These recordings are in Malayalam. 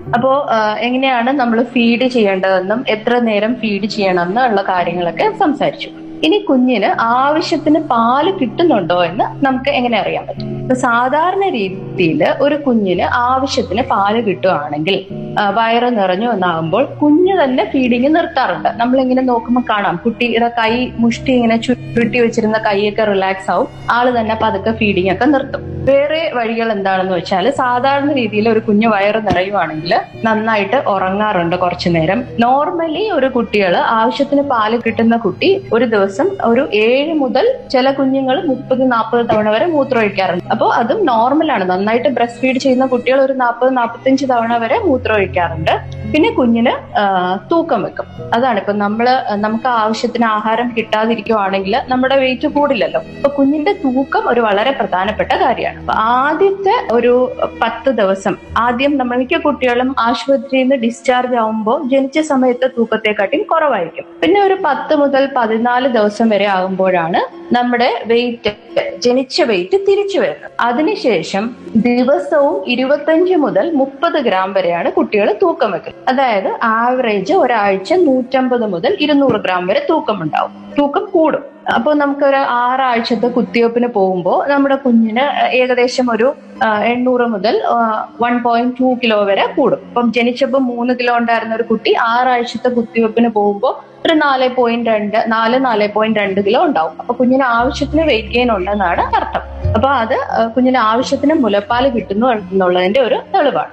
അപ്പോ എങ്ങനെയാണ് നമ്മൾ ഫീഡ് ചെയ്യേണ്ടതെന്നും എത്ര നേരം ഫീഡ് ചെയ്യണമെന്നും ഉള്ള കാര്യങ്ങളൊക്കെ സംസാരിച്ചു ഇനി കുഞ്ഞിന് ആവശ്യത്തിന് പാല് കിട്ടുന്നുണ്ടോ എന്ന് നമുക്ക് എങ്ങനെ അറിയാൻ പറ്റും ഇപ്പൊ സാധാരണ രീതിയിൽ ഒരു കുഞ്ഞിന് ആവശ്യത്തിന് പാല് കിട്ടുകയാണെങ്കിൽ ആ, വയറ് നിറഞ്ഞു എന്നാകുമ്പോൾ കുഞ്ഞ് തന്നെ ഫീഡിങ് നിർത്താറുണ്ട് നമ്മളിങ്ങനെ നോക്കുമ്പോൾ കാണാം കുട്ടിയുടെ കൈ മുഷ്ടി ഇങ്ങനെ ചുരുട്ടി വെച്ചിരുന്ന കൈയൊക്കെ റിലാക്സ് ആവും ആള് തന്നെ പതുക്കെ ഫീഡിങ് ഒക്കെ നിർത്തും വേറെ വഴികൾ എന്താണെന്ന് വെച്ചാൽ സാധാരണ രീതിയിൽ ഒരു കുഞ്ഞ് വയറ് നിറയുവാണെങ്കിൽ നന്നായിട്ട് ഉറങ്ങാറുണ്ട് കുറച്ചു നേരം നോർമലി ഒരു കുട്ടികൾ ആവശ്യത്തിന് പാല് കിട്ടുന്ന കുട്ടി ഒരു ദിവസം ഒരു ഏഴ് മുതൽ ചില കുഞ്ഞുങ്ങൾ മുപ്പത് നാൽപ്പത് തവണ വരെ മൂത്രമൊഴിക്കാറുണ്ട് അപ്പോൾ അതും നോർമലാണ് നന്നായിട്ട് ബ്രസ്റ്റ് ഫീഡ് ചെയ്യുന്ന കുട്ടികൾ ഒരു നാൽപ്പത് നാൽപ്പത്തഞ്ച് തവണ വരെ മൂത്രമൊഴിക്കാറുണ്ട് പിന്നെ കുഞ്ഞിന് ആ, തൂക്കം വെക്കും അതാണ് ഇപ്പൊ നമ്മള് നമുക്ക് ആവശ്യത്തിന് ആഹാരം കിട്ടാതിരിക്കുവാണെങ്കിൽ നമ്മുടെ വെയിറ്റ് കൂടില്ലല്ലോ അപ്പൊ കുഞ്ഞിന്റെ തൂക്കം ഒരു വളരെ പ്രധാനപ്പെട്ട കാര്യമാണ് അപ്പൊ ആദ്യത്തെ ഒരു പത്ത് ദിവസം ആദ്യം നമ്മൾ മിക്ക കുട്ടികളും ആശുപത്രിയിൽ നിന്ന് ഡിസ്ചാർജ് ആവുമ്പോൾ ജനിച്ച സമയത്തെ തൂക്കത്തെക്കാട്ടിയും കുറവായിരിക്കും പിന്നെ ഒരു പത്ത് മുതൽ പതിനാല് ദിവസം വരെ ആകുമ്പോഴാണ് നമ്മുടെ വെയിറ്റ് ജനിച്ച വെയിറ്റ് തിരിച്ചു വരുന്നത് അതിനുശേഷം ദിവസവും ഇരുപത്തഞ്ച് മുതൽ മുപ്പത് ഗ്രാം വരെയാണ് കുട്ടികൾ തൂക്കം വെക്കുന്നത് അതായത് ആവറേജ് ഒരാഴ്ച നൂറ്റമ്പത് മുതൽ ഇരുന്നൂറ് ഗ്രാം വരെ തൂക്കം ഉണ്ടാവും തൂക്കം കൂടും അപ്പോൾ നമുക്കൊരു ആറാഴ്ചത്തെ കുത്തിവയ്പ്പിന് പോകുമ്പോൾ നമ്മുടെ കുഞ്ഞിന് ഏകദേശം ഒരു ആ, എണ്ണൂറ് മുതൽ വൺ പോയിന്റ് ടു കിലോ വരെ കൂടും ഇപ്പം ജനിച്ചപ്പോൾ മൂന്ന് കിലോ ഉണ്ടായിരുന്ന ഒരു കുട്ടി ആറാഴ്ചത്തെ കുത്തിവയ്പ്പിന് പോകുമ്പോൾ ഒരു നാല് പോയിന്റ് രണ്ട് നാല് നാല് പോയിന്റ് രണ്ട് കിലോ ഉണ്ടാവും അപ്പൊ കുഞ്ഞിന് ആവശ്യത്തിന് വെയിറ്റ് ഗെയിൻ ഉണ്ടെന്നാണ് അർത്ഥം അപ്പൊ അത് ആ, കുഞ്ഞിന് ആവശ്യത്തിന് മുലപ്പാല് കിട്ടുന്നു എന്നുള്ളതിന്റെ ഒരു തെളിവാണ്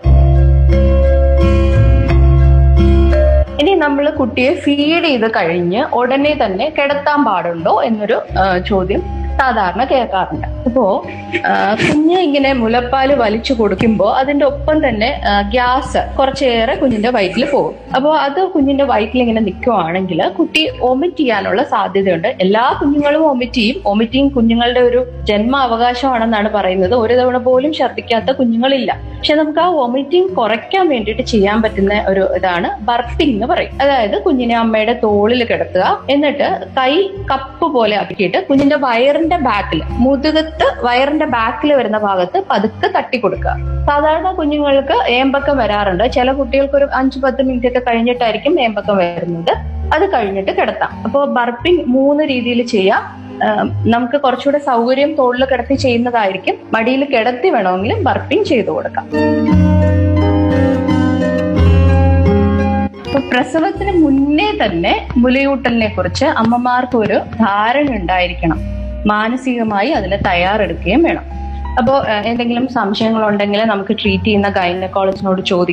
ഇനി നമ്മൾ കുട്ടിയെ ഫീഡ് ചെയ്ത് കഴിഞ്ഞ് ഉടനെ തന്നെ കിടത്താൻ പാടുണ്ടോ എന്നൊരു ആ, ചോദ്യം സാധാരണ കേൾക്കാറുണ്ട് അപ്പോ ആ, കുഞ്ഞ് ഇങ്ങനെ മുലപ്പാല് വലിച്ചു കൊടുക്കുമ്പോൾ അതിന്റെ ഒപ്പം തന്നെ ആ, ഗ്യാസ് കുറച്ചേറെ കുഞ്ഞിന്റെ വയറ്റിൽ പോകും അപ്പോൾ അത് കുഞ്ഞിന്റെ വയറ്റിൽ ഇങ്ങനെ നിൽക്കുവാണെങ്കിൽ കുട്ടി വൊമിറ്റ് ചെയ്യാനുള്ള സാധ്യതയുണ്ട് എല്ലാ കുഞ്ഞുങ്ങളും വൊമിറ്റ് ചെയ്യും വൊമിറ്റിങ് കുഞ്ഞുങ്ങളുടെ ഒരു ജന്മ അവകാശമാണെന്നാണ് പറയുന്നത് ഒരു തവണ പോലും ഛർദ്ദിക്കാത്ത കുഞ്ഞുങ്ങളില്ല പക്ഷെ നമുക്ക് ആ വൊമിറ്റിംഗ് കുറയ്ക്കാൻ വേണ്ടിയിട്ട് ചെയ്യാൻ പറ്റുന്ന ഒരു ഇതാണ് ബർപ്പിംഗ് എന്ന് പറയും അതായത് കുഞ്ഞിനെ അമ്മയുടെ തോളിൽ കിടത്തുക എന്നിട്ട് കൈ കപ്പ് പോലെ ആക്കിയിട്ട് കുഞ്ഞിന്റെ വയറിന്റെ ബാക്കിൽ മുതുകത്ത് വയറിന്റെ ബാക്കിൽ വരുന്ന ഭാഗത്ത് പതുക്കെ തട്ടി കൊടുക്കുക സാധാരണ കുഞ്ഞുങ്ങൾക്ക് ഏമ്പക്കം വരാറുണ്ട് ചില കുട്ടികൾക്ക് ഒരു അഞ്ച് പത്ത് മിനിറ്റ് ഒക്കെ കഴിഞ്ഞിട്ടായിരിക്കും ഏമ്പക്കം വരുന്നത് അത് കഴിഞ്ഞിട്ട് കിടത്താം അപ്പോൾ ബർപ്പിംഗ് മൂന്ന് രീതിയിൽ ചെയ്യാം ആഹ് നമുക്ക് കുറച്ചുകൂടെ സൗകര്യം തോളിൽ കിടത്തി ചെയ്യുന്നതായിരിക്കും മടിയിൽ കിടത്തി വേണമെങ്കിൽ ബർപ്പിംഗ് ചെയ്തു കൊടുക്കാം അപ്പൊ പ്രസവത്തിന് മുന്നേ തന്നെ മുലയൂട്ടലിനെ കുറിച്ച് അമ്മമാർക്ക് ഒരു ധാരണ ഉണ്ടായിരിക്കണം മാനസികമായി അതിന് തയ്യാറെടുക്കുകയും വേണം അപ്പോൾ എന്തെങ്കിലും സംശയങ്ങളുണ്ടെങ്കിൽ നമുക്ക് ട്രീറ്റ് ചെയ്യുന്ന ഗൈനക്കോളജിനോട് ചോദിക്കാം